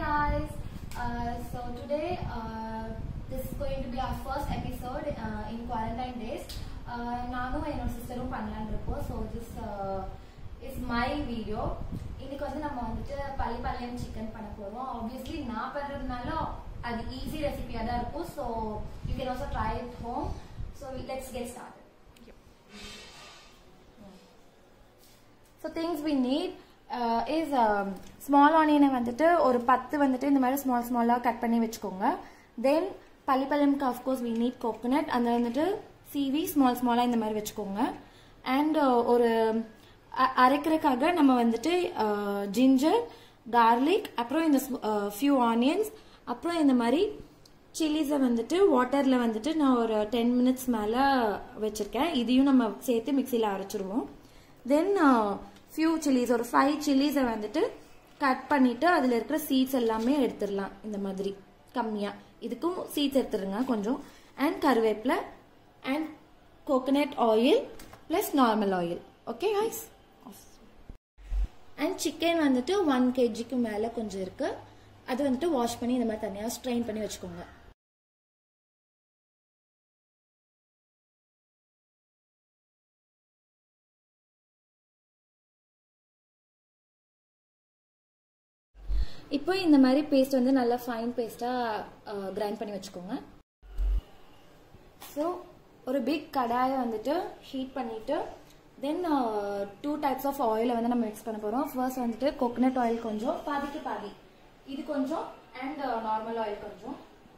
guys. Uh, so today uh, this is going to be our first episode uh, in quarantine days. Uh, நானும் என்னோட சிஸ்டரும் பண்ணலான்னு இருக்கோம் so this is my video இன்னைக்கு வந்து நம்ம வந்துட்டு பள்ளிப்பாளையம் சிக்கன் பண்ண போறோம் ஆப்வியஸ்லி நான் பண்றதுனால அது ஈஸி ரெசிபியாக தான் இருக்கும் so you can also try it home so let's get start so things we need is small ஆனியனை வந்துட்டு ஒரு பத்து வந்துட்டு இந்த மாதிரி ஸ்மால் ஸ்மாலாக கட் பண்ணி வச்சுக்கோங்க தென் பள்ளிப்பழம்க்கு அஃப்கோர்ஸ் வி நீட் கோகோனட் அந்த வந்துட்டு சீவி ஸ்மால் ஸ்மாலாக இந்த மாதிரி வச்சுக்கோங்க அண்ட் ஒரு அ- அரைக்கிறதுக்காக நம்ம வந்துட்டு ஜிஞ்சர் கார்லிக் அப்புறம் இந்த ஃபியூ ஆனியன்ஸ் அப்புறம் இந்த மாதிரி சில்லிஸை வந்துட்டு வாட்டரில் வந்துட்டு நான் ஒரு டென் மினிட்ஸ் மேலே வச்சுருக்கேன் இதையும் நம்ம சேர்த்து மிக்சியில் அரைச்சிருவோம் தென் ஃபியூ சில்லிஸ் ஒரு ஃபைவ் சில்லிஸை வந்துட்டு கட் பண்ணிட்டு அதில் இருக்கிற சீட்ஸ் எல்லாமே எடுத்துடலாம் இந்த மாதிரி கம்மியாக இதுக்கும் சீட்ஸ் எடுத்துருங்க கொஞ்சம் அண்ட் கருவேப்பிலை and coconut oil plus normal oil okay ஐஸ் அண்ட் சிக்கன் வந்துட்டு ஒன் கேஜிக்கு மேலே கொஞ்சம் இருக்கு அது வந்துட்டு வாஷ் பண்ணி இந்த மாதிரி தனியாக ஸ்ட்ரெயின் பண்ணி வச்சுக்கோங்க இப்போ இந்த மாதிரி பேஸ்ட் வந்து நல்லா ஃபைன் பேஸ்ட்டாக கிரைண்ட் பண்ணி வச்சுக்கோங்க ஸோ ஒரு பிக் கடாயை வந்துட்டு ஹீட் பண்ணிட்டு தென் டூ டைப்ஸ் ஆஃப் ஆயிலை வந்து நம்ம மிக்ஸ் பண்ண போகிறோம் ஃபர்ஸ்ட் வந்துட்டு கோகனட் ஆயில் கொஞ்சம் பாதிக்கு பாதி இது கொஞ்சம் அண்ட் நார்மல் ஆயில் கொஞ்சம்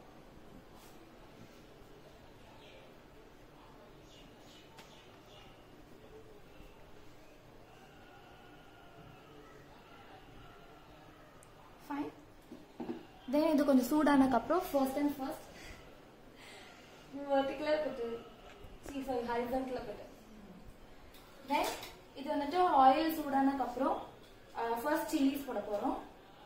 ஃபைன் தென் இது கொஞ்சம் சூடானதுக்கப்புறம் ஃபர்ஸ்ட் அண்ட் ஃபர்ஸ்ட் வெர்டிகுலர் போட்டு சி சாரி ஹரிசன்டில் போட்டு தென் இது வந்துட்டு ஆயில் சூடானதுக்கப்புறம் ஃபர்ஸ்ட் சில்லிஸ் போட போகிறோம்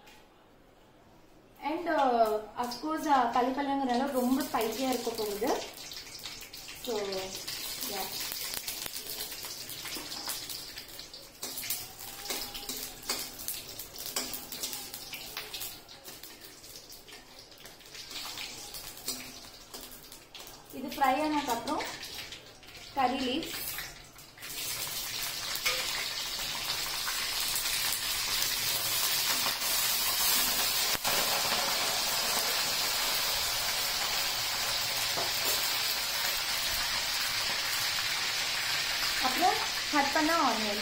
அண்ட் அஃப்கோர்ஸ் பள்ளிப்பள்ளங்கிறனால ரொம்ப ஸ்பைசியாக இருக்க போகுது ஸோ யா இது ஃப்ரை ஆனதுக்கப்புறம் கறி லீவ்ஸ் அப்புறம் கட் பண்ண ஆனியன்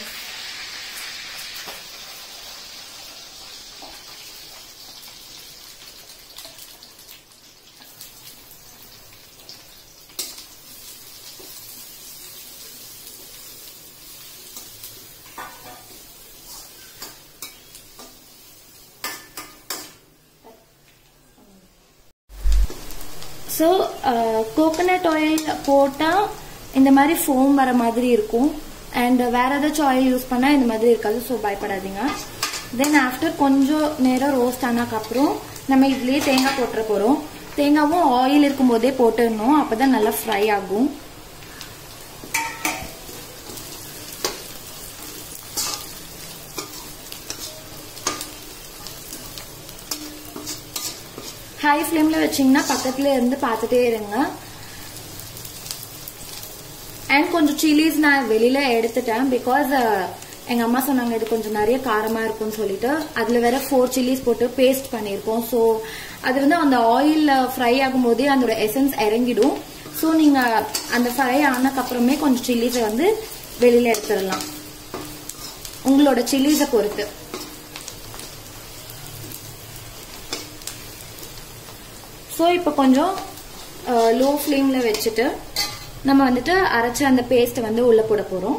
ஸோ கோகனட் ஆயில் போட்டால் இந்த மாதிரி ஃபோம் வர மாதிரி இருக்கும் அண்ட் வேற ஏதாச்சும் ஆயில் யூஸ் பண்ணால் இந்த மாதிரி இருக்காது ஸோ பயப்படாதீங்க தென் ஆஃப்டர் கொஞ்சம் நேரம் ரோஸ்ட் ஆனதுக்கப்புறம் நம்ம இதுலேயே தேங்காய் போட்டுற போகிறோம் தேங்காவும் ஆயில் இருக்கும்போதே போட்டுடணும் அப்போ தான் நல்லா ஃப்ரை ஆகும் ஹை ஃப்ளேமில் வச்சிங்கன்னா பக்கத்துல இருந்து பார்த்துட்டே இருங்க அண்ட் கொஞ்சம் சில்லிஸ் நான் வெளியில எடுத்துட்டேன் பிகாஸ் எங்க அம்மா சொன்னாங்க இது கொஞ்சம் நிறைய காரமா இருக்கும்னு சொல்லிட்டு அதுல வேற ஃபோர் சில்லிஸ் போட்டு பேஸ்ட் பண்ணியிருக்கோம் ஸோ அது வந்து அந்த ஆயில்ல ஃப்ரை ஆகும்போதே அதோட எசன்ஸ் இறங்கிடும் ஸோ நீங்க அந்த ஃப்ரை ஆனதுக்கு அப்புறமே கொஞ்சம் சில்லிஸை வந்து வெளியில எடுத்துடலாம் உங்களோட சில்லிஸை பொறுத்து ஸோ இப்போ கொஞ்சம் லோ ஃப்ளேமில் வச்சுட்டு நம்ம வந்துட்டு அரைச்ச அந்த பேஸ்ட்டை வந்து உள்ளே போட போகிறோம்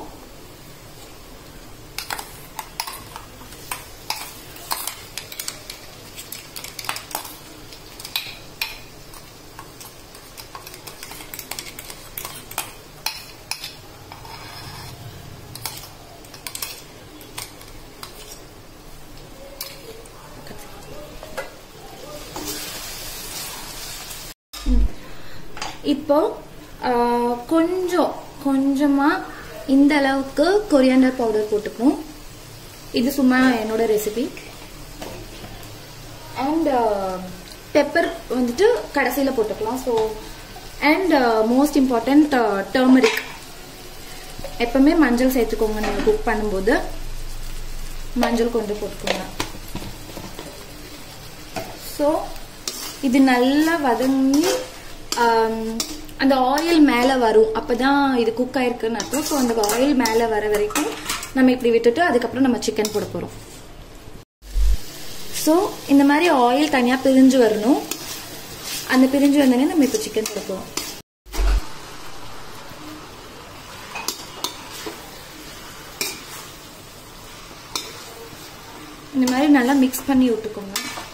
இப்போ ஆஹ், கொஞ்சம் கொஞ்சமா இந்த அளவுக்கு கொரியாண்டர் பவுடர் போட்டுக்கணும் இது சும்மா என்னோட ரெசிபி அண்ட் பெப்பர் வந்துட்டு கடைசியில் போட்டுக்கலாம் so and most important turmeric எப்பவுமே மஞ்சள் சேர்த்துக்கோங்க நீங்கள் குக் பண்ணும்போது மஞ்சள் கொஞ்சம் போட்டுக்கோங்க ஸோ இது நல்லா வதங்கி ஆம், அந்த ஆயில் மேலே வரும் அப்பதான் இது குக் ஆயிருக்குன்னு அர்த்தம் ஸோ அந்த ஆயில் மேலே வர வரைக்கும் நம்ம இப்படி விட்டுட்டு அதுக்கப்புறம் நம்ம சிக்கன் போட போகிறோம் ஸோ இந்த மாதிரி ஆயில் தனியாக பிரிஞ்சு வரணும் அந்த பிரிஞ்சு வந்தோடனே நம்ம இப்போ சிக்கன் போட போகிறோம் இந்த மாதிரி நல்லா மிக்ஸ் பண்ணி விட்டுக்கோங்க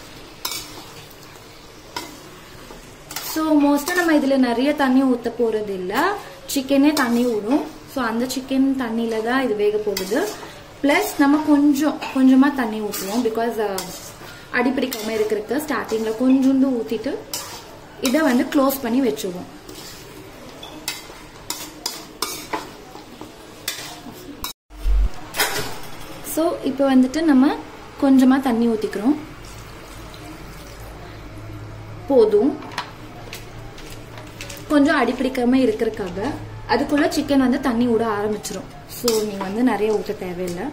ஸோ மோஸ்ட்டாக நம்ம இதில் நிறைய தண்ணி ஊற்ற போகிறது இல்லை சிக்கனே தண்ணி விடும் ஸோ அந்த சிக்கன் தண்ணியில் தான் இது வேக போகுது ப்ளஸ் நம்ம கொஞ்சம் கொஞ்சமாக தண்ணி ஊற்றுவோம் பிகாஸ் அடிப்பிடிக்காமல் இருக்கிறதுக்கு ஸ்டார்டிங்கில் கொஞ்சோண்டு ஊற்றிட்டு இதை வந்து க்ளோஸ் பண்ணி வச்சுருவோம் ஸோ இப்போ வந்துட்டு நம்ம கொஞ்சமாக தண்ணி ஊற்றிக்கிறோம் போதும் கொஞ்சம் அடிப்பிடிக்காம இருக்கிறதுக்காக அதுக்குள்ள சிக்கன் வந்து தண்ணி விட ஆரம்பிச்சிரும் ஸோ நீங்கள் வந்து நிறைய ஊற்ற தேவையில்லை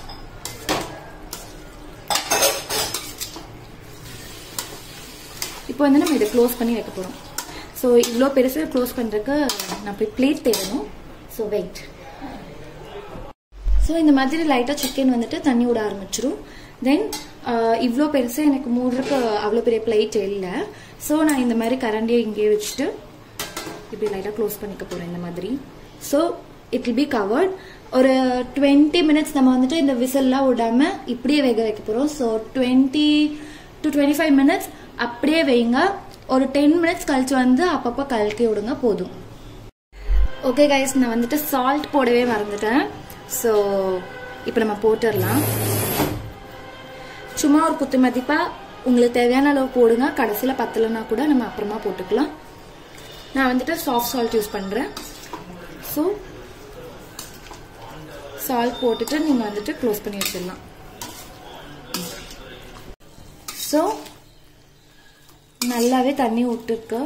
இப்போ வந்து நம்ம இதை க்ளோஸ் பண்ணி வைக்க போகிறோம் ஸோ இவ்வளோ பெருசாக க்ளோஸ் பண்ணுறதுக்கு நான் போய் பிளேட் தேடணும் ஸோ வெயிட் ஸோ இந்த மாதிரி லைட்டாக சிக்கன் வந்துட்டு தண்ணி விட ஆரம்பிச்சிரும் தென் இவ்வளோ பெருசாக எனக்கு மூடுறதுக்கு அவ்வளோ பெரிய பிளேட் இல்லை ஸோ நான் இந்த மாதிரி கரண்டியை இங்கேயே வச்சுட்டு இப்படி லைட்டாக க்ளோஸ் பண்ணிக்க போகிறேன் இந்த மாதிரி so it will be covered ஒரு டுவெண்ட்டி மினிட்ஸ் நம்ம வந்துட்டு இந்த விசில்லாம் விடாம இப்படியே வேக வைக்க போகிறோம் so twenty to twenty five minutes அப்படியே வைங்க ஒரு டென் மினிட்ஸ் கழிச்சு வந்து அப்பப்போ கலக்கி விடுங்க போதும் ஓகே கைஸ் நான் வந்துட்டு சால்ட் போடவே மறந்துட்டேன் ஸோ இப்போ நம்ம போட்டுடலாம் சும்மா ஒரு குத்து மதிப்பா உங்களுக்கு தேவையான அளவு போடுங்க கடைசியில் பத்தலைன்னா கூட நம்ம அப்புறமா போட்டுக்கலாம் நான் வந்துட்டு சாஃப்ட் சால்ட் யூஸ் பண்ணுறேன் ஸோ சால்ட் போட்டுட்டு நீங்கள் வந்துட்டு க்ளோஸ் பண்ணி வச்சிடலாம் ஸோ நல்லாவே தண்ணி விட்டுருக்கு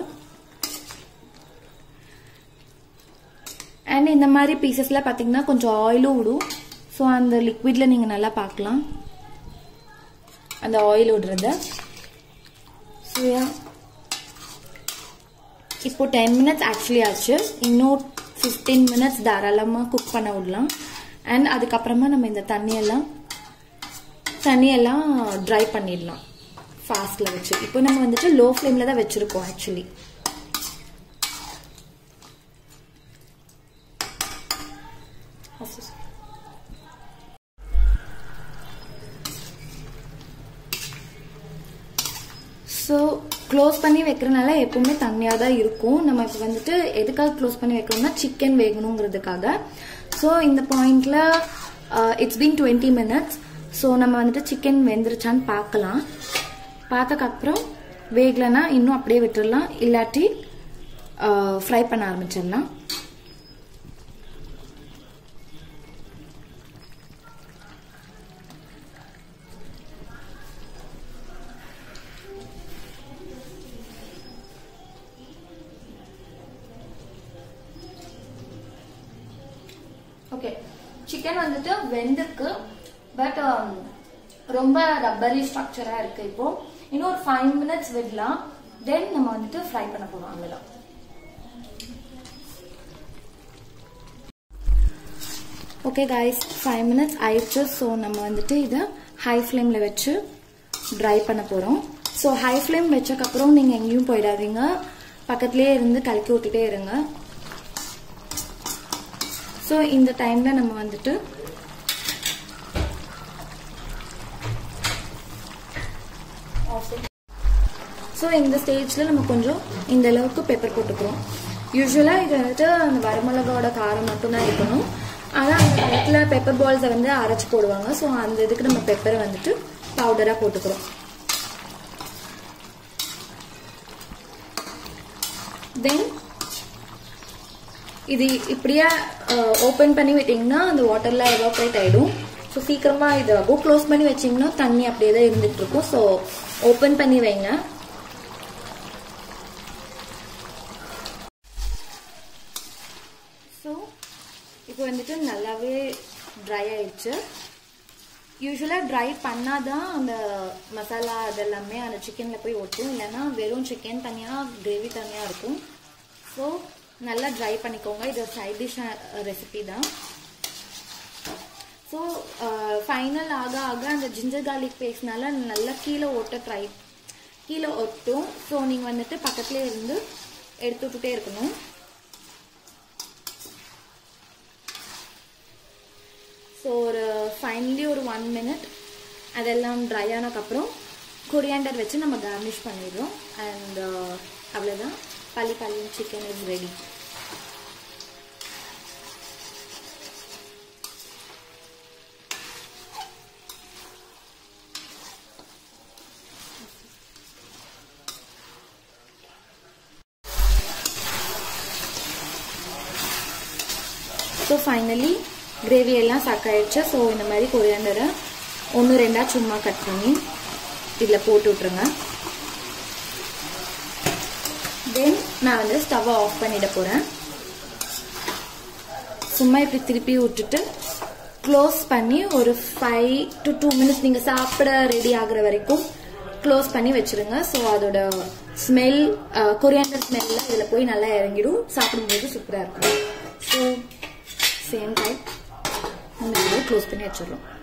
அண்ட் இந்த மாதிரி பீசஸ்லாம் பார்த்தீங்கன்னா கொஞ்சம் ஆயிலும் விடும் ஸோ அந்த லிக்விடில் நீங்கள் நல்லா பார்க்கலாம் அந்த ஆயில் விடுறத ஸோ இப்போ டென் மினிட்ஸ் ஆக்சுவலி ஆச்சு இன்னும் ஃபிஃப்டீன் மினிட்ஸ் தாராளமாக குக் பண்ண விடலாம் அண்ட் அதுக்கப்புறமா நம்ம இந்த தண்ணியெல்லாம் தண்ணியெல்லாம் ட்ரை பண்ணிடலாம் ஃபாஸ்ட்டில் வச்சு இப்போ நம்ம வந்துட்டு லோ ஃப்ளேமில் தான் வச்சுருக்கோம் ஆக்சுவலி ஸோ க்ளோஸ் பண்ணி வைக்கிறனால எப்பவுமே தண்ணியாக தான் இருக்கும் நம்ம இப்போ வந்துட்டு எதுக்காக க்ளோஸ் பண்ணி வைக்கிறோம்னா சிக்கன் வேகணுங்கிறதுக்காக ஸோ இந்த பாயிண்ட்ல it's been twenty minutes so நம்ம வந்துட்டு சிக்கன் வெந்துருச்சான்னு பார்க்கலாம் பார்த்ததுக்கப்புறம் வேகலைன்னா இன்னும் அப்படியே விட்டுடலாம் இல்லாட்டி ஃப்ரை பண்ண ஆரம்பிச்சிடலாம் ஓகே சிக்கன் வந்துட்டு வெந்திருக்கு பட் ரொம்ப ரப்பரி ஸ்ட்ரக்சரா இருக்கு இப்போ இன்னும் ஒரு ஃபைவ் மினிட்ஸ் விடலாம் தென் நம்ம வந்துட்டு ஃப்ரை பண்ண போறோம் அவ்வளோதான் ஓகே காய்ஸ் ஃபைவ் மினிட்ஸ் ஆயிடுச்சு ஸோ நம்ம வந்துட்டு இதை ஹை ஃப்ளேமில் வச்சு ட்ரை பண்ண போகிறோம் ஸோ ஹை ஃப்ளேம் வச்சக்கப்புறம் நீங்கள் எங்கேயும் போயிடாதீங்க பக்கத்துலேயே இருந்து கலக்கி விட்டுட்டே இருங்க ஸோ இந்த டைமில் நம்ம வந்துட்டு ஸோ இந்த ஸ்டேஜில் நம்ம கொஞ்சம் இந்த அளவுக்கு பெப்பர் போட்டுக்கிறோம் யூஸ்வலாக இது வந்துட்டு அந்த வரமிளகாவோட காரம் மட்டும்தான் இருக்கணும் ஆனால் அந்த காலத்தில் பெப்பர் பால்ஸை வந்து அரைச்சி போடுவாங்க ஸோ அந்த இதுக்கு நம்ம பெப்பரை வந்துட்டு பவுடராக போட்டுக்கிறோம் தென் இது இப்படியே ஓப்பன் பண்ணி விட்டிங்கன்னா அந்த வாட்டரில் எவாப்ரேட் ஆகிடும் ஸோ ஸோ சீக்கிரமாக இது ஆகும் க்ளோஸ் பண்ணி வச்சிங்கன்னா தண்ணி அப்படியே தான் இருந்துகிட்டு இருக்கும் ஸோ ஓப்பன் பண்ணி வைங்க ஸோ இப்போ வந்துட்டு நல்லாவே ட்ரை ஆயிடுச்சு யூஸ்வலாக ட்ரை பண்ணாதான் அந்த மசாலா அதெல்லாமே அந்த சிக்கனில் போய் ஒட்டும் இல்லைன்னா வெறும் சிக்கன் தனியாக கிரேவி தனியாக இருக்கும் ஸோ நல்லா ட்ரை பண்ணிக்கோங்க இது சைட் டிஷ் ரெசிபி தான் ஸோ ஃபைனல் ஆக ஆக அந்த ஜிஞ்சர் கார்லிக் பேஸ்ட்னால நல்லா கீழே ஒட்ட ட்ரை கீழே ஒட்டும் ஸோ நீங்கள் வந்துட்டு பக்கத்துலேயே இருந்து எடுத்து விட்டுட்டே இருக்கணும் ஸோ ஒரு ஃபைனலி ஒரு ஒன் மினிட் அதெல்லாம் ட்ரை ஆனதுக்கப்புறம் கொரியாண்டர் வச்சு நம்ம கார்னிஷ் பண்ணிடுறோம் அண்ட் அவ்வளோதான் Palli Palli chicken is ready so finally gravy எல்லாம் சக்காயிடுச்சு ஸோ இந்த மாதிரி கொரியாண்டரை ஒன்று ரெண்டாக சும்மா கட் பண்ணி இதில் போட்டு விட்ருங்க தென் நான் வந்து ஸ்டவ்வை ஆஃப் பண்ணிட போகிறேன் சும்மா இப்படி திருப்பி விட்டுட்டு க்ளோஸ் பண்ணி ஒரு ஃபைவ் டு டூ மினிட்ஸ் நீங்கள் சாப்பிட ரெடி ஆகுற வரைக்கும் க்ளோஸ் பண்ணி வச்சிருங்க ஸோ அதோட ஸ்மெல் கொரியாண்டர் ஸ்மெல்லாம் இதில் போய் நல்லா இறங்கிடும் சாப்பிடும்போது சூப்பராக இருக்கும் ஸோ சேம் டைம் நம்ம க்ளோஸ் பண்ணி வச்சிடலாம்